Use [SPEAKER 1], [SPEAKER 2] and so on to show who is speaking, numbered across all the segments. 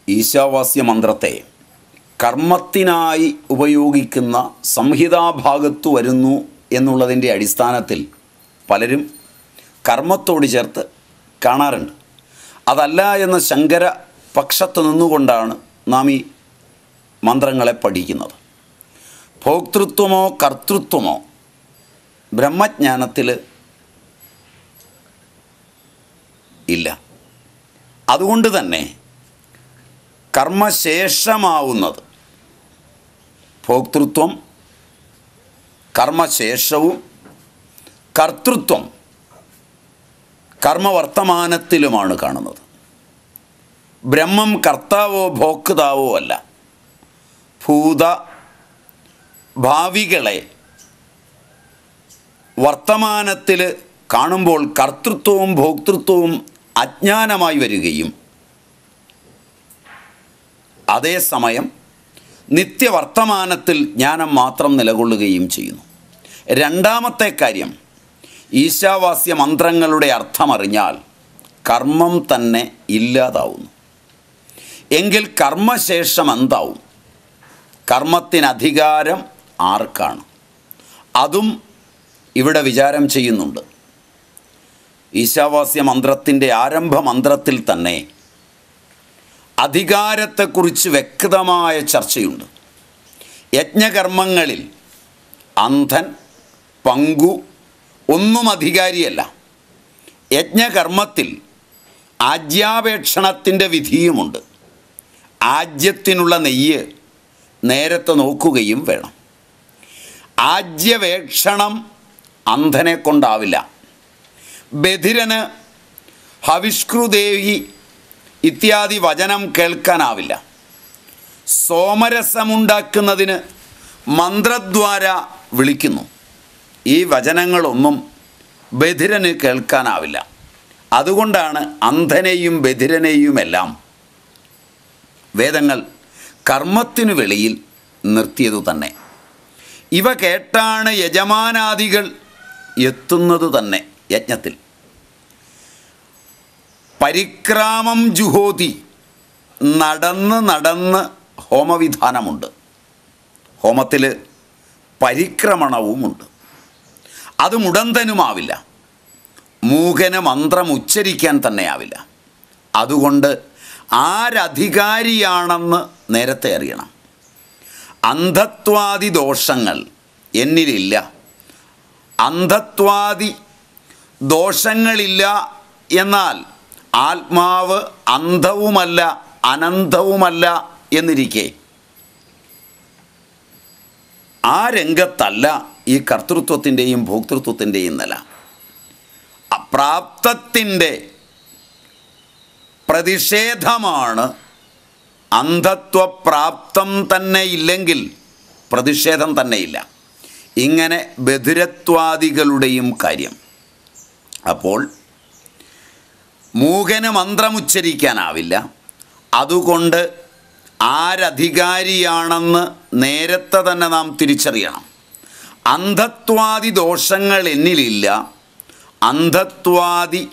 [SPEAKER 1] ഈശാവാസ്യ മന്ത്രത്തെ കർമ്മത്തിനായി ഉപയോഗിക്കുന്ന സംഹിതാഭാഗത്തു വരുന്നു എന്നുള്ളതിൻ്റെ അടിസ്ഥാനത്തിൽ പലരും കർമ്മത്തോട് ചേർത്ത് കാണാറുണ്ട് അതല്ല എന്ന ശങ്കര പക്ഷത്ത് നിന്നുകൊണ്ടാണ് നാം ഈ മന്ത്രങ്ങളെ പഠിക്കുന്നത് ഭോക്തൃത്വമോ കർത്തൃത്വമോ ബ്രഹ്മജ്ഞാനത്തിൽ ഇല്ല അതുകൊണ്ട് തന്നെ കർമ്മശേഷമാവുന്നത് ഭോക്തൃത്വം കർമ്മശേഷവും കർത്തൃത്വം കർമ്മവർത്തമാനത്തിലുമാണ് കാണുന്നത് ബ്രഹ്മം കർത്താവോ ഭോക്താവോ അല്ല ഭൂത ഭാവികളെ വർത്തമാനത്തിൽ കാണുമ്പോൾ കർത്തൃത്വവും ഭോക്തൃത്വവും അജ്ഞാനമായി വരികയും അതേസമയം നിത്യവർത്തമാനത്തിൽ ജ്ഞാനം മാത്രം നിലകൊള്ളുകയും ചെയ്യുന്നു രണ്ടാമത്തെ കാര്യം ഈശാവാസ്യ മന്ത്രങ്ങളുടെ അർത്ഥമറിഞ്ഞാൽ കർമ്മം തന്നെ ഇല്ലാതാവുന്നു എങ്കിൽ കർമ്മശേഷം എന്താവും കർമ്മത്തിന് അധികാരം ആർക്കാണ് അതും ഇവിടെ വിചാരം ചെയ്യുന്നുണ്ട് ഈശാവാസ്യ മന്ത്രത്തിൻ്റെ ആരംഭ മന്ത്രത്തിൽ തന്നെ അധികാരത്തെക്കുറിച്ച് വ്യക്തമായ ചർച്ചയുണ്ട് യജ്ഞകർമ്മങ്ങളിൽ അന്ധൻ പങ്കു ഒന്നും അധികാരിയല്ല യജ്ഞകർമ്മത്തിൽ ആജ്യാപേക്ഷണത്തിൻ്റെ വിധിയുമുണ്ട് ആജ്യത്തിനുള്ള നെയ്യ് നേരത്തെ നോക്കുകയും വേണം ആജ്യവേക്ഷണം അന്ധനെ കൊണ്ടാവില്ല ബധിരന് ഹവിഷ്കൃദേവി ഇത്യാദി വചനം കേൾക്കാനാവില്ല സോമരസമുണ്ടാക്കുന്നതിന് മന്ത്രദ്വാര വിളിക്കുന്നു ഈ വചനങ്ങളൊന്നും ബധിരന് കേൾക്കാനാവില്ല അതുകൊണ്ടാണ് അന്ധനെയും ബധിരനെയുമെല്ലാം വേദങ്ങൾ കർമ്മത്തിനു വെളിയിൽ നിർത്തിയതു തന്നെ ഇവ കേട്ടാണ് യജമാനാദികൾ എത്തുന്നത് തന്നെ യജ്ഞത്തിൽ പരിക്രാമം ജുഹോതി നടന്ന് നടന്ന് ഹോമവിധാനമുണ്ട് ഹോമത്തിൽ പരിക്രമണവുമുണ്ട് അത് മുടന്തനുമാവില്ല മൂകന് മന്ത്രം ഉച്ചരിക്കാൻ തന്നെയാവില്ല അതുകൊണ്ട് ആരധികാരിയാണെന്ന് നേരത്തെ അറിയണം അന്ധത്വാദി ദോഷങ്ങൾ എന്നിലില്ല അന്ധത്വാദി ദോഷങ്ങളില്ല എന്നാൽ ആത്മാവ് അന്ധവുമല്ല അനന്തവുമല്ല എന്നിരിക്കെ ആ രംഗത്തല്ല ഈ കർത്തൃത്വത്തിൻ്റെയും ഭോക്തൃത്വത്തിൻ്റെയും നില അപ്രാപ്തത്തിൻ്റെ പ്രതിഷേധമാണ് അന്ധത്വപ്രാപ്തം തന്നെ ഇല്ലെങ്കിൽ പ്രതിഷേധം തന്നെയില്ല ഇങ്ങനെ ബധിരത്വാദികളുടെയും കാര്യം അപ്പോൾ മൂകന് മന്ത്രമുച്ചരിക്കാനാവില്ല അതുകൊണ്ട് ആരധികാരിയാണെന്ന് നേരത്തെ തന്നെ നാം തിരിച്ചറിയണം അന്ധത്വാദി ദോഷങ്ങൾ എന്നിലില്ല അന്ധത്വാദി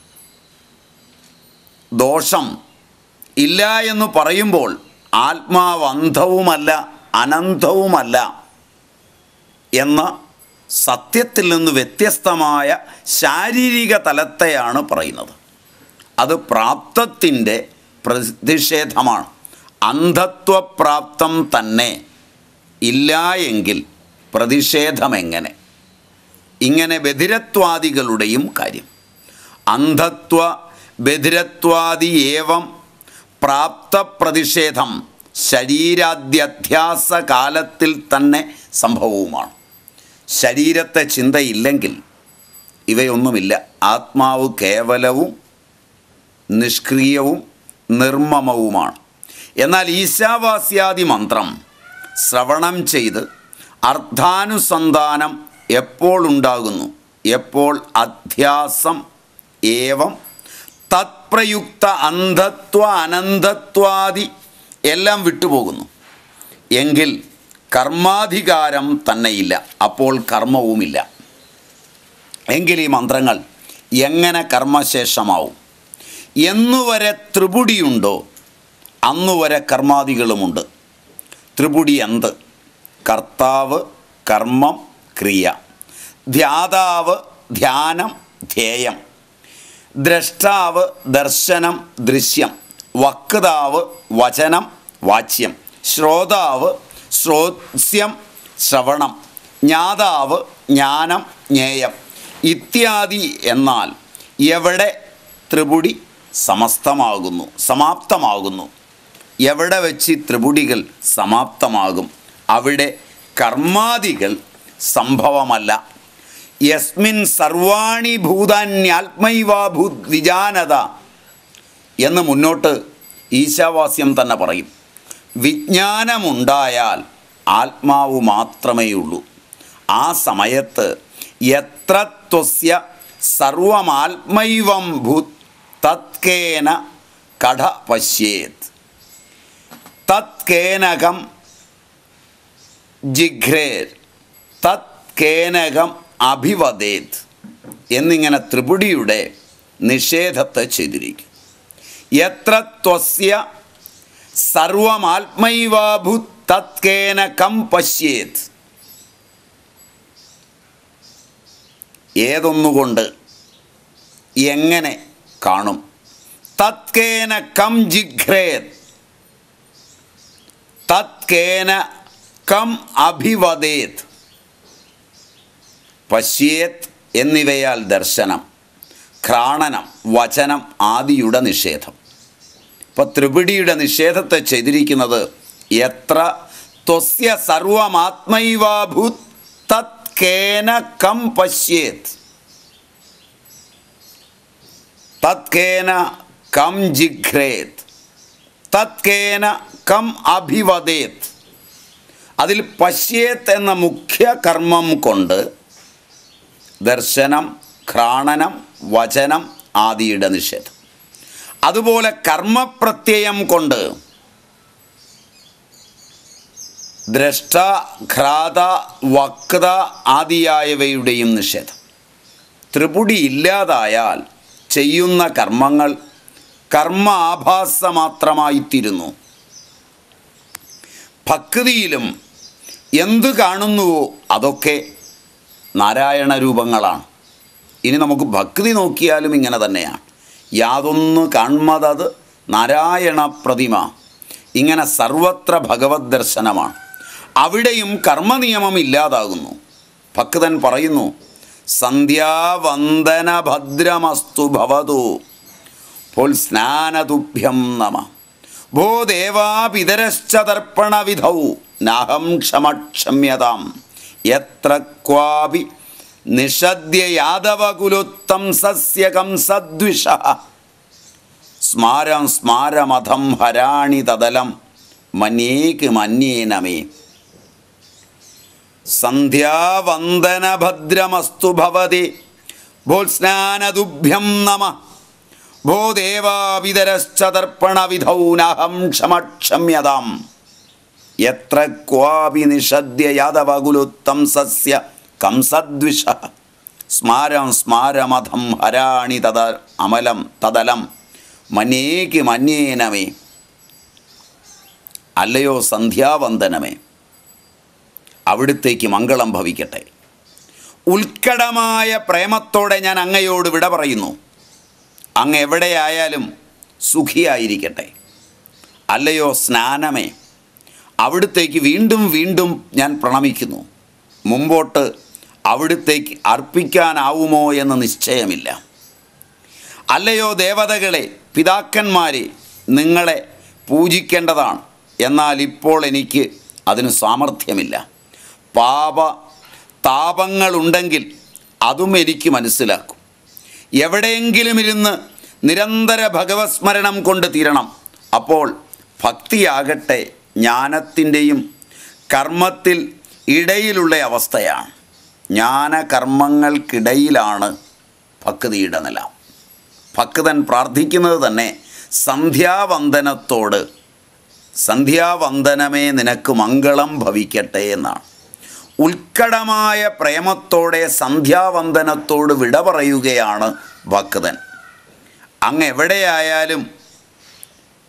[SPEAKER 1] ദോഷം ഇല്ല എന്ന് പറയുമ്പോൾ ആത്മാവ് അന്ധവുമല്ല അനന്തവുമല്ല എന്ന സത്യത്തിൽ നിന്ന് വ്യത്യസ്തമായ ശാരീരിക തലത്തെയാണ് പറയുന്നത് അത് പ്രാപ്തത്തിൻ്റെ പ്രതിഷേധമാണ് അന്ധത്വപ്രാപ്തം തന്നെ ഇല്ല എങ്കിൽ പ്രതിഷേധമെങ്ങനെ ഇങ്ങനെ ബധിരത്വാദികളുടെയും കാര്യം അന്ധത്വ ബധിരത്വാദി ഏവം പ്രാപ്ത പ്രതിഷേധം ശരീരാദ്യധ്യാസ കാലത്തിൽ തന്നെ സംഭവവുമാണ് ശരീരത്തെ ചിന്തയില്ലെങ്കിൽ ഇവയൊന്നുമില്ല ആത്മാവ് കേവലവും നിഷ്ക്രിയവും നിർമ്മമവുമാണ് എന്നാൽ ഈശാവാസ്യാദി മന്ത്രം ശ്രവണം ചെയ്ത് അർത്ഥാനുസന്ധാനം എപ്പോൾ ഉണ്ടാകുന്നു എപ്പോൾ അധ്യാസം ഏവം തത്പ്രയുക്ത അന്ധത്വ അനന്തത്വാദി എല്ലാം വിട്ടുപോകുന്നു എങ്കിൽ കർമാധികാരം തന്നെയില്ല അപ്പോൾ കർമ്മവുമില്ല എങ്കിൽ ഈ മന്ത്രങ്ങൾ എങ്ങനെ കർമ്മശേഷമാവും എന്നുവരെ ത്രിപുടിയുണ്ടോ അന്നുവരെ കർമാദികളുമുണ്ട് ത്രിപുടി എന്ത് കർത്താവ് കർമ്മം ക്രിയ ധ്യാതാവ് ധ്യാനം ധ്യേയം ദ്രഷ്ടാവ് ദർശനം ദൃശ്യം വക്താവ് വചനം വാച്യം ശ്രോതാവ് ശ്രോത്സ്യം ശ്രവണം ജ്ഞാതാവ് ജ്ഞാനം ജ്ഞേയം ഇത്യാദി എന്നാൽ എവിടെ ത്രിപുടി സമസ്തമാകുന്നു സമാപ്തമാകുന്നു എവിടെ വെച്ച് ത്രിപുടികൾ സമാപ്തമാകും അവിടെ കർമാദികൾ സംഭവമല്ല യസ്മിൻ സർവാണി ഭൂതാന്യാത്മൈവാഭൂത് വിജാനത എന്ന് മുന്നോട്ട് ഈശാവാസ്യം തന്നെ പറയും വിജ്ഞാനമുണ്ടായാൽ ആത്മാവ് മാത്രമേയുള്ളൂ ആ സമയത്ത് എത്ര ത്വസ്യ സർവമാത്മൈവം ഭൂത് തത്കേന കട പശ്യേത് തത്കേനകം ജിഘ്രേർ തത്കേനകം അഭിവദേത് എന്നിങ്ങനെ ത്രിപുടിയുടെ നിഷേധത്തെ ചെയ്തിരിക്കും എത്ര ത്വസ്യ സർവമാത്മൈവാഭു തത്കേന കം പശ്യേത് ഏതൊന്നുകൊണ്ട് എങ്ങനെ കാണും തത്കേന കം ജിഘ്രേത് തത്കേന കം അഭിവദേത് പശ്യേത് എന്നിവയാൽ ദർശനം ഘ്രാണനം വചനം ആദിയുടെ നിഷേധം ഇപ്പോൾ ത്രിപിടിയുടെ നിഷേധത്തെ ചെയ്തിരിക്കുന്നത് എത്ര ത്വസ്യ സർവമാത്മൈവാഭൂത് തത്കേന കം പശ്യേത് തത്കേന കം ജിഘ്രേത് തത്കേന കം അഭിവദേത് അതിൽ പശ്യേത് എന്ന മുഖ്യ കർമ്മം കൊണ്ട് ദർശനം ഘ്രാണനം വചനം ആദിയുടെ നിഷേധം അതുപോലെ കർമ്മപ്രത്യയം കൊണ്ട് ദ്രഷ്ട ഘ്രാത വക്ത ആദിയായവയുടെയും നിഷേധം ത്രിപുടി ഇല്ലാതായാൽ ചെയ്യുന്ന കർമ്മങ്ങൾ കർമ്മ ആഭാസ മാത്രമായിത്തീരുന്നു ഭക്തിയിലും എന്തു കാണുന്നുവോ അതൊക്കെ നാരായണ രൂപങ്ങളാണ് ഇനി നമുക്ക് ഭക്തി നോക്കിയാലും ഇങ്ങനെ തന്നെയാണ് യാതൊന്നു കാൺമതത് നാരായണ പ്രതിമ ഇങ്ങനെ സർവത്ര ഭഗവത് ദർശനമാണ് അവിടെയും കർമ്മനിയമം ഇല്ലാതാകുന്നു ഭക്തൻ പറയുന്നു സന്ധ്യാവന്ദന ഭദ്രമസ്തു ഭവതു പോൽ സ്നാനതുഭ്യം നമ ഭോ ദേവാപിതരശ്ച തർപ്പണവിധൗ നാഹം ക്ഷമക്ഷമ്യതാം എത്ര ക്വാപി നിഷദ്യ യാദവകുലുത്തം സസ്യകം സദ്വിഷ സ്മാരം സ്മാരമധം ഹരാണി തദലം മന്യേക്ക് മന്യേനമേ സന്ധ്യാവന്ദന ഭദ്രമസ്തു ഭവതി ഭോത്സ്നാനതുഭ്യം നമ ഭോ ദേവാവിതരശ്ച തർപ്പണവിധൗ നഹം ക്ഷമക്ഷമ്യതാം എത്ര ക്വാപി നിഷദ്യ യാദവകുലുത്തം സസ്യ കംസദ്വിഷ സ്മാരം സ്മാരമധം ഹരാണി തദ അമലം തദലം മന്യേക്ക് മന്യേനമേ അല്ലയോ സന്ധ്യാവന്ദനമേ അവിടുത്തേക്ക് മംഗളം ഭവിക്കട്ടെ ഉത്കടമായ പ്രേമത്തോടെ ഞാൻ അങ്ങയോട് വിട പറയുന്നു അങ്ങ് എവിടെയായാലും സുഖിയായിരിക്കട്ടെ അല്ലയോ സ്നാനമേ അവിടുത്തേക്ക് വീണ്ടും വീണ്ടും ഞാൻ പ്രണമിക്കുന്നു മുമ്പോട്ട് അവിടുത്തേക്ക് അർപ്പിക്കാനാവുമോ എന്ന് നിശ്ചയമില്ല അല്ലയോ ദേവതകളെ പിതാക്കന്മാരെ നിങ്ങളെ പൂജിക്കേണ്ടതാണ് എന്നാൽ ഇപ്പോൾ എനിക്ക് അതിന് സാമർഥ്യമില്ല പാപ താപങ്ങളുണ്ടെങ്കിൽ അതും എനിക്ക് മനസ്സിലാക്കും എവിടെയെങ്കിലും ഇരുന്ന് നിരന്തര ഭഗവത് സ്മരണം കൊണ്ട് തീരണം അപ്പോൾ ഭക്തിയാകട്ടെ ജ്ഞാനത്തിൻ്റെയും കർമ്മത്തിൽ ഇടയിലുള്ള അവസ്ഥയാണ് ജ്ഞാനകർമ്മങ്ങൾക്കിടയിലാണ് ഭക്തിയുടെ നില ഭക്തൻ പ്രാർത്ഥിക്കുന്നത് തന്നെ സന്ധ്യാവന്ദനത്തോട് സന്ധ്യാവന്ദനമേ നിനക്ക് മംഗളം ഭവിക്കട്ടെ എന്നാണ് ഉത്കടമായ പ്രേമത്തോടെ സന്ധ്യാവന്ദനത്തോട് വിട പറയുകയാണ് ഭക്തൻ അങ്ങ് എവിടെയായാലും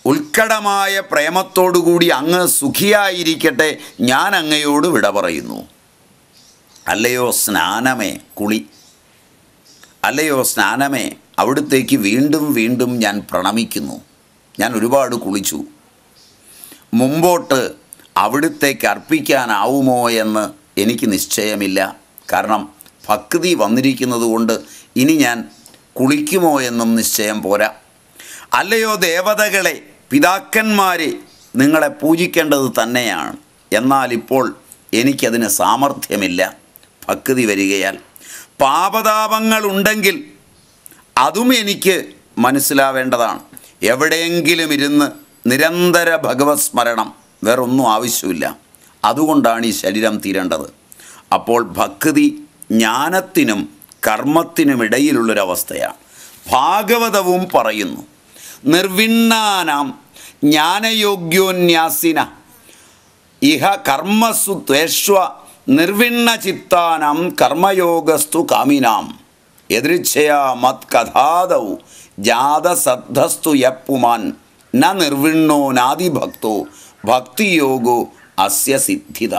[SPEAKER 1] ഉത്കടമായ പ്രേമത്തോടുകൂടി അങ്ങ് സുഖിയായിരിക്കട്ടെ ഞാൻ അങ്ങയോട് വിട പറയുന്നു അല്ലയോ സ്നാനമേ കുളി അല്ലയോ സ്നാനമേ അവിടുത്തേക്ക് വീണ്ടും വീണ്ടും ഞാൻ പ്രണമിക്കുന്നു ഞാൻ ഒരുപാട് കുളിച്ചു മുമ്പോട്ട് അവിടുത്തേക്ക് അർപ്പിക്കാനാവുമോ എന്ന് എനിക്ക് നിശ്ചയമില്ല കാരണം ഭക്തി വന്നിരിക്കുന്നത് കൊണ്ട് ഇനി ഞാൻ കുളിക്കുമോ എന്നും നിശ്ചയം പോരാ അല്ലയോ ദേവതകളെ പിതാക്കന്മാരെ നിങ്ങളെ പൂജിക്കേണ്ടത് തന്നെയാണ് എന്നാൽ ഇപ്പോൾ എനിക്കതിന് സാമർഥ്യമില്ല ഭക്തി വരികയാൽ പാപതാപങ്ങളുണ്ടെങ്കിൽ അതും എനിക്ക് മനസ്സിലാവേണ്ടതാണ് എവിടെയെങ്കിലും ഇരുന്ന് നിരന്തര ഭഗവത് സ്മരണം വേറൊന്നും ആവശ്യമില്ല അതുകൊണ്ടാണ് ഈ ശരീരം തീരേണ്ടത് അപ്പോൾ ഭക്തി ജ്ഞാനത്തിനും കർമ്മത്തിനും ഇടയിലുള്ളൊരവസ്ഥയാണ് ഭാഗവതവും പറയുന്നു നിർവിണ്ണാനാം ജ്ഞാനയോഗ്യോന്യാസിന ഇഹ കർമ്മസു ത്വേഷ്വ നിർവിണ്ണ ചിത്താനാം കർമ്മയോഗസ്തു കാമിനാം എതിർച്ഛയാ മത് കഥാദൗ ജാതസദ്ധസ്തു യപ്പുമാൻ ന നിർവിണ്ണോ നാദിഭക്തോ ഭക്തിയോഗോ അസ്യ സിദ്ധിത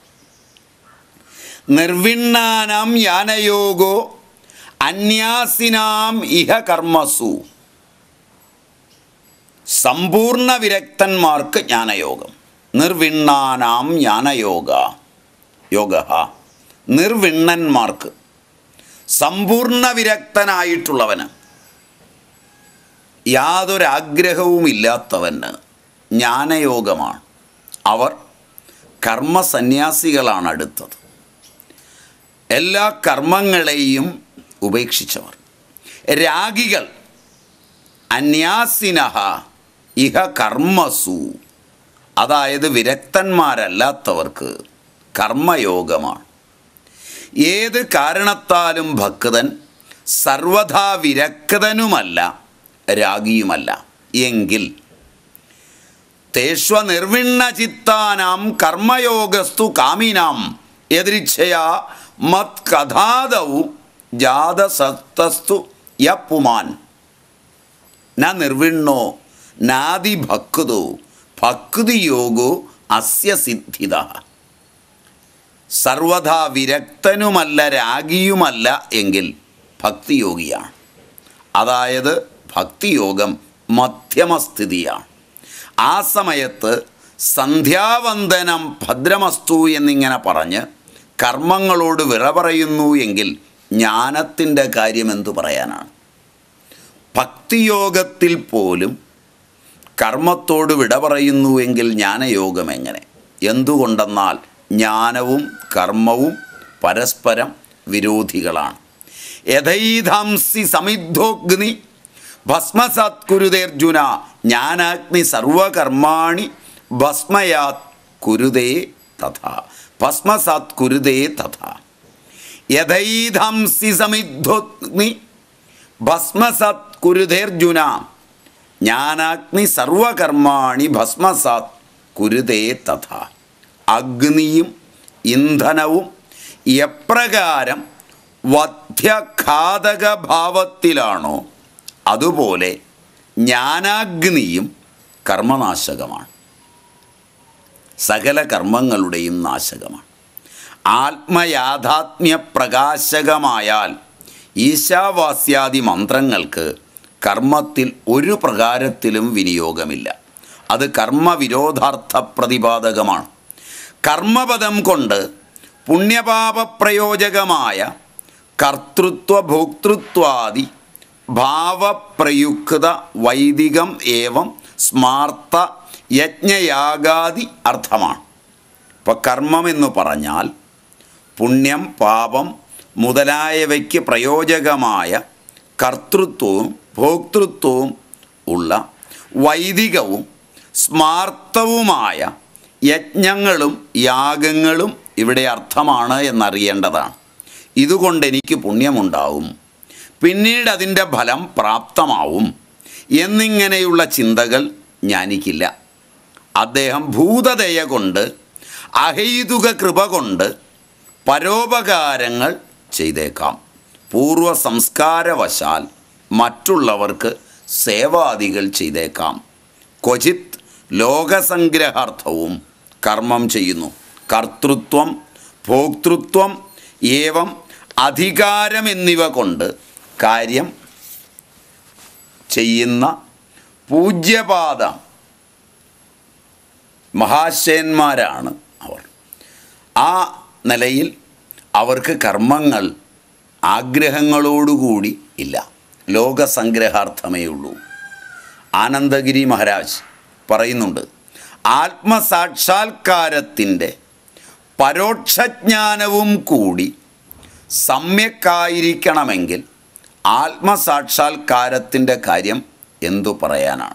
[SPEAKER 1] നിർവിണ്ണാനാം യാനയോഗോ അന്യാസിനാം ഇഹ കർമ്മസു സമ്പൂർണ്ണ വിരക്തന്മാർക്ക് ജ്ഞാനയോഗം നിർവിണ്ണാനാം ജ്ഞാനയോഗ യോഗ നിർവിണ്ണന്മാർക്ക് സമ്പൂർണ്ണ വിരക്തനായിട്ടുള്ളവന് യാതൊരാഗ്രഹവുമില്ലാത്തവന് ജ്ഞാനയോഗമാണ് അവർ കർമ്മസന്യാസികളാണ് അടുത്തത് എല്ലാ കർമ്മങ്ങളെയും ഉപേക്ഷിച്ചവർ രാഗികൾ അന്യാസിനഹ ഇഹ കർമ്മസു അതായത് വിരക്തന്മാരല്ലാത്തവർക്ക് കർമ്മയോഗമാണ് ഏത് കാരണത്താലും ഭക്തൻ സർവഥാ വിരക്തനുമല്ല രാഗിയുമല്ല എങ്കിൽ തേഷ്വ നിർവിണ്ണ ചിത്താനാം കർമ്മയോഗസ്തു കാമിനാം എതിരിച്ഛയാ മത് കഥാദൗ ജാതസത്തസ്തു യപ്പുമാൻ ന നിർവിണ്ണോ നാദി ഭക്തോ ഭക്തിയോഗോ അസ്യ സിദ്ധിത സർവഥാ വിരക്തനുമല്ല രാഗിയുമല്ല എങ്കിൽ ഭക്തിയോഗിയാണ് അതായത് ഭക്തിയോഗം മധ്യമസ്ഥിതിയാണ് ആ സമയത്ത് സന്ധ്യാവന്ദനം ഭദ്രമസ്തു എന്നിങ്ങനെ പറഞ്ഞ് കർമ്മങ്ങളോട് വിറ പറയുന്നു എങ്കിൽ ജ്ഞാനത്തിൻ്റെ കാര്യം എന്തു പറയാനാണ് ഭക്തിയോഗത്തിൽ പോലും കർമ്മത്തോട് വിട പറയുന്നുവെങ്കിൽ ജ്ഞാനയോഗം എങ്ങനെ എന്തുകൊണ്ടെന്നാൽ ജ്ഞാനവും കർമ്മവും പരസ്പരം വിരോധികളാണ് യഥൈധാംസി സമിദ്ധോഗ്നി ഭസ്മസത്കുരുതേർജുന ജ്ഞാനാഗ്നി സർവകർമാണി ഭസ്മയാത് കുരുതേ തഥാ ഭസ്മസാത് കുരുതേ തഥാ യഥൈധാംസി സമിദ്ധോഗ്നി ഭസ്മസത് കുരുതേർജുന ജ്ഞാനാഗ്നി സർവകർമാണി ഭസ്മസാത് കുരുതേ തഥ അഗ്നിയും ഇന്ധനവും എപ്രകാരം വധ്യഘാതക ഭാവത്തിലാണോ അതുപോലെ ജ്ഞാനാഗ്നിയും കർമ്മനാശകമാണ് സകല കർമ്മങ്ങളുടെയും നാശകമാണ് ആത്മയാഥാത്മ്യ പ്രകാശകമായാൽ ഈശാവാസ്യാദി മന്ത്രങ്ങൾക്ക് കർമ്മത്തിൽ ഒരു പ്രകാരത്തിലും വിനിയോഗമില്ല അത് കർമ്മവിരോധാർത്ഥ പ്രതിപാദകമാണ് കർമ്മപദം കൊണ്ട് പുണ്യപാപ പ്രയോജകമായ കർത്തൃത്വ ഭോക്തൃത്വാദി ഭാവപ്രയുക്ത വൈദികം ഏവം സ്മാർത്ത യജ്ഞയാഗാദി അർത്ഥമാണ് ഇപ്പോൾ കർമ്മം എന്ന് പറഞ്ഞാൽ പുണ്യം പാപം മുതലായവയ്ക്ക് പ്രയോജകമായ കർത്തൃത്വവും ഭോക്തൃത്വവും ഉള്ള വൈദികവും സ്മാർത്തവുമായ യജ്ഞങ്ങളും യാഗങ്ങളും ഇവിടെ അർത്ഥമാണ് എന്നറിയേണ്ടതാണ് ഇതുകൊണ്ട് എനിക്ക് പുണ്യമുണ്ടാവും പിന്നീട് അതിൻ്റെ ഫലം പ്രാപ്തമാവും എന്നിങ്ങനെയുള്ള ചിന്തകൾ ജ്ഞാനിക്കില്ല അദ്ദേഹം ഭൂതദയ കൊണ്ട് അഹൈതുക കൃപ കൊണ്ട് പരോപകാരങ്ങൾ ചെയ്തേക്കാം പൂർവ സംസ്കാരവശാൽ മറ്റുള്ളവർക്ക് സേവാദികൾ ചെയ്തേക്കാം ക്വചിത് ലോകസംഗ്രഹാർത്ഥവും കർമ്മം ചെയ്യുന്നു കർത്തൃത്വം ഭോക്തൃത്വം ഏവം അധികാരം എന്നിവ കൊണ്ട് കാര്യം ചെയ്യുന്ന പൂജ്യപാദ മഹാശയന്മാരാണ് അവർ ആ നിലയിൽ അവർക്ക് കർമ്മങ്ങൾ ആഗ്രഹങ്ങളോടുകൂടി ഇല്ല ലോകസംഗ്രഹാർത്ഥമേ ഉള്ളൂ ആനന്ദഗിരി മഹാരാജ് പറയുന്നുണ്ട് ആത്മസാക്ഷാത്കാരത്തിൻ്റെ പരോക്ഷജ്ഞാനവും കൂടി സമ്യക്കായിരിക്കണമെങ്കിൽ ആത്മസാക്ഷാത്കാരത്തിൻ്റെ കാര്യം എന്തു പറയാനാണ്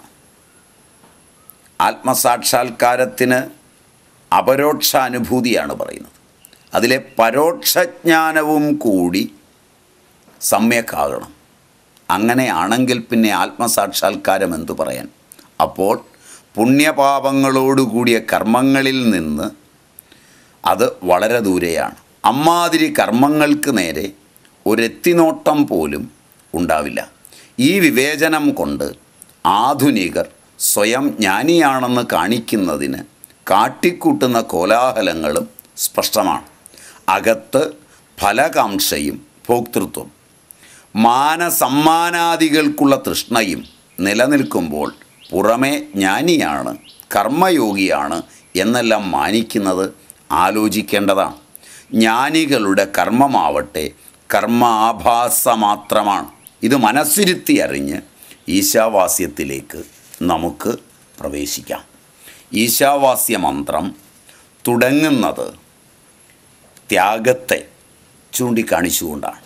[SPEAKER 1] ആത്മസാക്ഷാത്കാരത്തിന് അപരോക്ഷ അനുഭൂതിയാണ് പറയുന്നത് അതിലെ പരോക്ഷജ്ഞാനവും കൂടി സമ്യക്കാകണം അങ്ങനെയാണെങ്കിൽ പിന്നെ ആത്മസാക്ഷാത്കാരം എന്തു പറയാൻ അപ്പോൾ പുണ്യപാപങ്ങളോടുകൂടിയ കർമ്മങ്ങളിൽ നിന്ന് അത് വളരെ ദൂരെയാണ് അമ്മാതിരി കർമ്മങ്ങൾക്ക് നേരെ ഒരെത്തിനോട്ടം പോലും ഉണ്ടാവില്ല ഈ വിവേചനം കൊണ്ട് ആധുനികർ സ്വയം ജ്ഞാനിയാണെന്ന് കാണിക്കുന്നതിന് കാട്ടിക്കൂട്ടുന്ന കോലാഹലങ്ങളും സ്പഷ്ടമാണ് അകത്ത് ഫലകാംക്ഷയും ഭോക്തൃത്വം മാനസമ്മാനാദികൾക്കുള്ള തൃഷ്ണയും നിലനിൽക്കുമ്പോൾ പുറമേ ജ്ഞാനിയാണ് കർമ്മയോഗിയാണ് എന്നെല്ലാം മാനിക്കുന്നത് ആലോചിക്കേണ്ടതാണ് ജ്ഞാനികളുടെ കർമ്മമാവട്ടെ കർമാഭാസ മാത്രമാണ് ഇത് മനസ്സിരുത്തി അറിഞ്ഞ് ഈശാവാസ്യത്തിലേക്ക് നമുക്ക് പ്രവേശിക്കാം ഈശാവാസ്യ മന്ത്രം തുടങ്ങുന്നത് ത്യാഗത്തെ ചൂണ്ടിക്കാണിച്ചുകൊണ്ടാണ്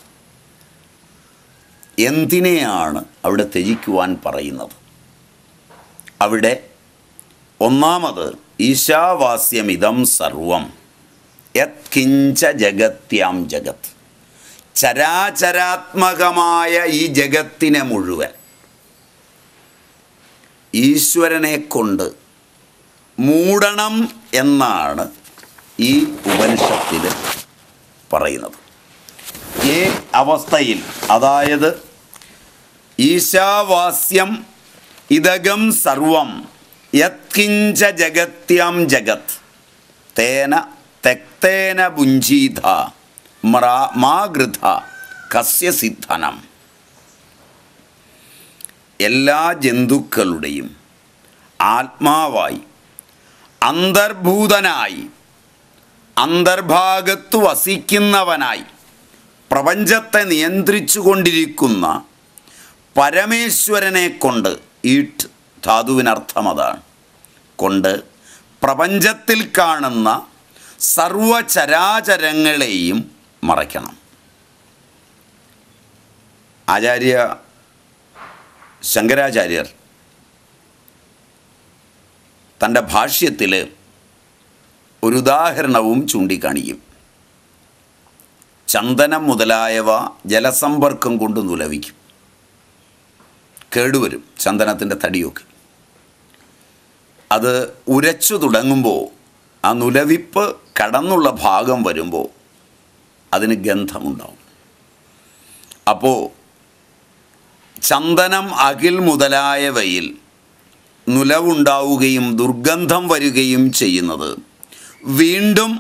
[SPEAKER 1] എന്തിനെയാണ് അവിടെ ത്യജിക്കുവാൻ പറയുന്നത് അവിടെ ഒന്നാമത് ഈശാവാസ്യമിതം സർവം യത് കിഞ്ച ജഗത്യാം ജഗത് ചരാചരാത്മകമായ ഈ ജഗത്തിനെ മുഴുവൻ ഈശ്വരനെ കൊണ്ട് മൂടണം എന്നാണ് ഈ ഉപനിഷത്തിൽ പറയുന്നത് ഈ അവസ്ഥയിൽ അതായത് ഈശാവാസ്യം ഇതകം സർവം യത്കിഞ്ച ജഗത്യാം ജഗത് തേന തെക്തേന ഭുഞ്ചീത മ്രാ മാ ഗൃഥ കസ്യ സിദ്ധനം എല്ലാ ജന്തുക്കളുടെയും ആത്മാവായി അന്തർഭൂതനായി അന്തർഭാഗത്തു വസിക്കുന്നവനായി പ്രപഞ്ചത്തെ നിയന്ത്രിച്ചു കൊണ്ടിരിക്കുന്ന പരമേശ്വരനെ കൊണ്ട് ഈട്ട് ധാതുവിനർത്ഥം അതാണ് കൊണ്ട് പ്രപഞ്ചത്തിൽ കാണുന്ന സർവചരാചരങ്ങളെയും മറയ്ക്കണം ആചാര്യ ശങ്കരാചാര്യർ തൻ്റെ ഭാഷ്യത്തിൽ ഒരു ഉദാഹരണവും ചൂണ്ടിക്കാണിക്കും ചന്ദനം മുതലായവ ജലസമ്പർക്കം കൊണ്ട് നുലവിക്കും കേടുവരും ചന്ദനത്തിൻ്റെ തടിയൊക്കെ അത് ഉരച്ചു തുടങ്ങുമ്പോൾ ആ നുലവിപ്പ് കടന്നുള്ള ഭാഗം വരുമ്പോൾ അതിന് ഗന്ധമുണ്ടാവും അപ്പോൾ ചന്ദനം അകിൽ മുതലായവയിൽ നുലവുണ്ടാവുകയും ദുർഗന്ധം വരികയും ചെയ്യുന്നത് വീണ്ടും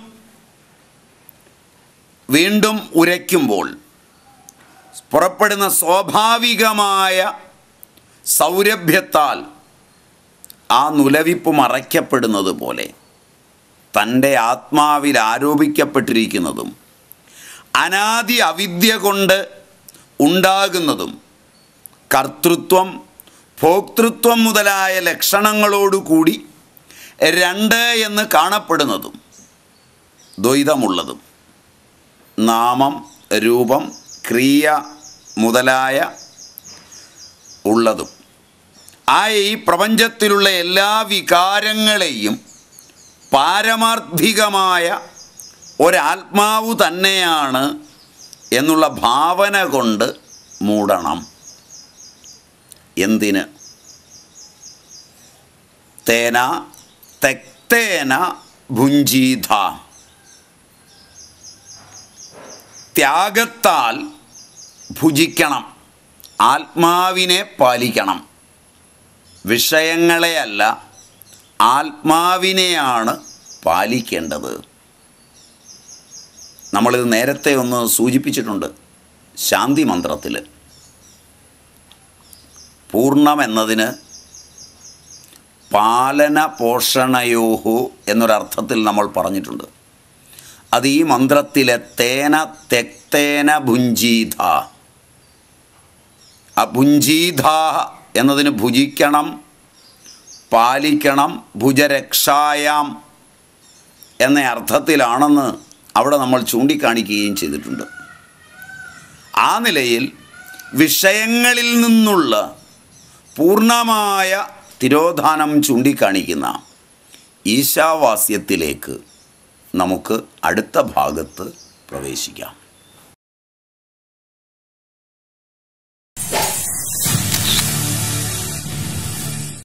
[SPEAKER 1] വീണ്ടും ഉരയ്ക്കുമ്പോൾ പുറപ്പെടുന്ന സ്വാഭാവികമായ സൗരഭ്യത്താൽ ആ നുലവിപ്പ് മറയ്ക്കപ്പെടുന്നത് പോലെ തൻ്റെ ആത്മാവിൽ ആരോപിക്കപ്പെട്ടിരിക്കുന്നതും അനാദി അവിദ്യ കൊണ്ട് ഉണ്ടാകുന്നതും കർത്തൃത്വം ഭോക്തൃത്വം മുതലായ ലക്ഷണങ്ങളോടുകൂടി രണ്ട് എന്ന് കാണപ്പെടുന്നതും ദ്വൈതമുള്ളതും നാമം രൂപം ക്രിയ മുതലായ ഉള്ളതും ആ ഈ പ്രപഞ്ചത്തിലുള്ള എല്ലാ വികാരങ്ങളെയും പാരമാർത്ഥികമായ ഒരാത്മാവ് തന്നെയാണ് എന്നുള്ള ഭാവന കൊണ്ട് മൂടണം എന്തിന് തേന തെക്തേന ഭുഞ്ചീത ത്യാഗത്താൽ ഭുജിക്കണം ആത്മാവിനെ പാലിക്കണം വിഷയങ്ങളെയല്ല ആത്മാവിനെയാണ് പാലിക്കേണ്ടത് നമ്മളിത് നേരത്തെ ഒന്ന് സൂചിപ്പിച്ചിട്ടുണ്ട് ശാന്തി മന്ത്രത്തിൽ പൂർണ്ണം എന്നതിന് പാലന പോഷണയോഹു എന്നൊരർത്ഥത്തിൽ നമ്മൾ പറഞ്ഞിട്ടുണ്ട് അത് ഈ മന്ത്രത്തിലെ തേന തെക്തേന ഭുഞ്ചീത ആ ഭുഞ്ചീത എന്നതിന് ഭുജിക്കണം പാലിക്കണം ഭുജരക്ഷായാം എന്ന അർത്ഥത്തിലാണെന്ന് അവിടെ നമ്മൾ ചൂണ്ടിക്കാണിക്കുകയും ചെയ്തിട്ടുണ്ട് ആ നിലയിൽ വിഷയങ്ങളിൽ നിന്നുള്ള പൂർണ്ണമായ തിരോധാനം ചൂണ്ടിക്കാണിക്കുന്ന ഈശാവാസ്യത്തിലേക്ക് നമുക്ക് അടുത്ത ഭാഗത്ത് പ്രവേശിക്കാം